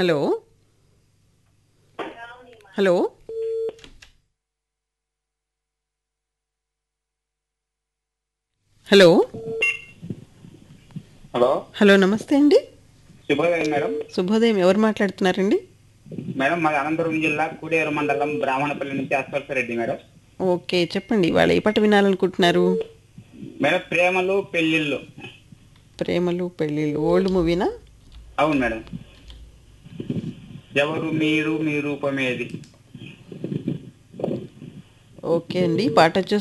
hello hello hello hello hello నమస్తే అండి శుభోదయం మేడం శుభోదయం ఎవరు మాట్లాడుతున్నారండి మేడం మాది అనంతపురం జిల్లా కూడేరు మండలం బ్రాహ్మణపల్లి నుంచి రెడ్డి మేడం ఓకే చెప్పండి వాళ్ళు ఏ పాట వినాలనుకుంటున్నారు మేడం ప్రేమలు పెళ్లిళ్ళు ప్రేమలు పెళ్ళిళ్ళు ఓల్డ్ మూవీనా అవును మేడం ఎవరు మీరు మీ రూపమేది ఓకే అండి పాట వచ్చేసి